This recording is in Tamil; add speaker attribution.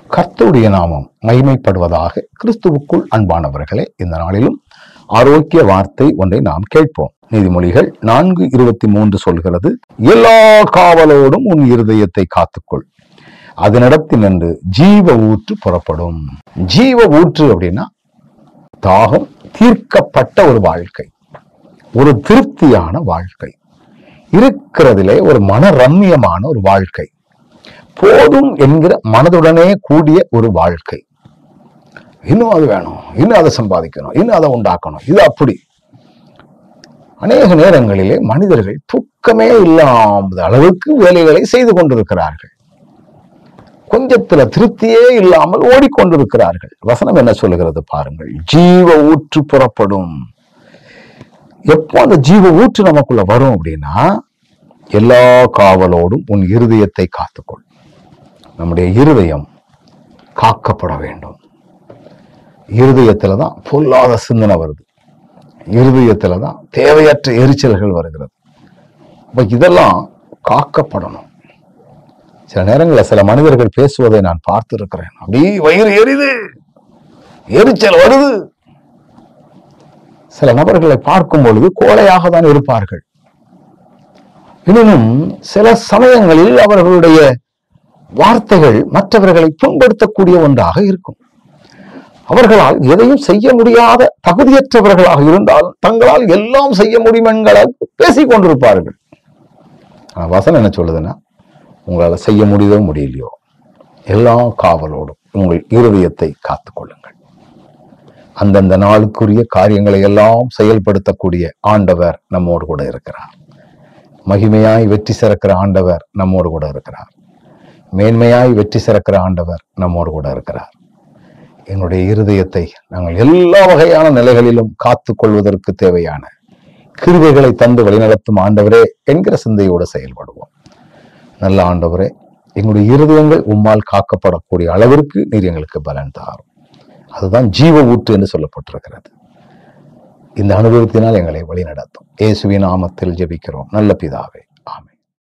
Speaker 1: கர்த்தருடைய நாமம் மகிமைப்படுவதாக கிறிஸ்துவுக்குள் அன்பானவர்களே இந்த நாளிலும் ஆரோக்கிய வார்த்தை ஒன்றை நாம் கேட்போம் நீதிமொழிகள் நான்கு இருபத்தி மூன்று சொல்கிறது எல்லா காவலோடும் உன் இருதயத்தை காத்துக்கொள் அதனிடத்தில் நின்று ஜீவ ஊற்று புறப்படும் ஜீவ ஊற்று அப்படின்னா தாகம் தீர்க்கப்பட்ட ஒரு வாழ்க்கை ஒரு திருப்தியான வாழ்க்கை இருக்கிறதிலே ஒரு மனரம்யமான ஒரு வாழ்க்கை போதும் என்கிற மனதுடனே கூடிய ஒரு வாழ்க்கை இன்னும் அது வேணும் இன்னும் அதை சம்பாதிக்கணும் இன்னும் அதை உண்டாக்கணும் இது அப்படி அநேக நேரங்களிலே மனிதர்கள் தூக்கமே இல்லாத அளவுக்கு வேலைகளை செய்து கொண்டிருக்கிறார்கள் கொஞ்சத்துல திருப்தியே இல்லாமல் ஓடிக்கொண்டிருக்கிறார்கள் வசனம் என்ன சொல்லுகிறது பாருங்கள் ஜீவ ஊற்று புறப்படும் எப்போ அந்த ஜீவ ஊற்று நமக்குள்ள வரும் அப்படின்னா எல்லா காவலோடும் உன் இருதயத்தை காத்துக்கொள் நம்முடைய இருதயம் காக்கப்பட வேண்டும் இருதயத்துல தான் பொல்லாத சிந்தனை வருது இருதயத்துல தான் தேவையற்ற எரிச்சல்கள் வருகிறது அப்ப இதெல்லாம் காக்கப்படணும் சில நேரங்களில் சில மனிதர்கள் பேசுவதை நான் பார்த்திருக்கிறேன் அப்படியே வயிறு எரிது எரிச்சல் வருது சில நபர்களை பார்க்கும் பொழுது கோழையாக தான் இருப்பார்கள் எனினும் சில சமயங்களில் அவர்களுடைய வார்த்தைகள் மற்றவர்களை புண்படுத்தக்கூடிய ஒன்றாக இருக்கும் அவர்களால் எதையும் செய்ய முடியாத தகுதியற்றவர்களாக இருந்தால் தங்களால் எல்லாம் செய்ய முடியும் என்கிற பேசிக் கொண்டிருப்பார்கள் ஆனா வசனம் என்ன சொல்லுதுன்னா உங்களால் செய்ய முடியதோ முடியலையோ எல்லா காவலோடும் உங்கள் இருதயத்தை காத்துக்கொள்ளுங்கள் அந்தந்த நாளுக்குரிய காரியங்களை எல்லாம் செயல்படுத்தக்கூடிய ஆண்டவர் நம்மோடு கூட இருக்கிறார் மகிமையாய் வெற்றி சிறக்கிற ஆண்டவர் நம்மோடு கூட இருக்கிறார் மேன்மையாய் வெற்றி சிறக்கிற ஆண்டவர் நம்மோடு கூட இருக்கிறார் எங்களுடைய இருதயத்தை நாங்கள் எல்லா வகையான நிலைகளிலும் காத்து கொள்வதற்கு தேவையான கிருவைகளை தந்து வழிநடத்தும் ஆண்டவரே என்கிற சிந்தையோடு செயல்படுவோம் நல்ல ஆண்டவரே எங்களுடைய இருதயங்கள் உம்மால் காக்கப்படக்கூடிய அளவிற்கு நீர் எங்களுக்கு பலன் தாரும் அதுதான் ஜீவ ஊற்று என்று சொல்லப்பட்டிருக்கிறது இந்த அனுபவத்தினால் எங்களை வழிநடத்தும் இயேசுவின் நாமத்தில் ஜெபிக்கிறோம் நல்ல பிதாவே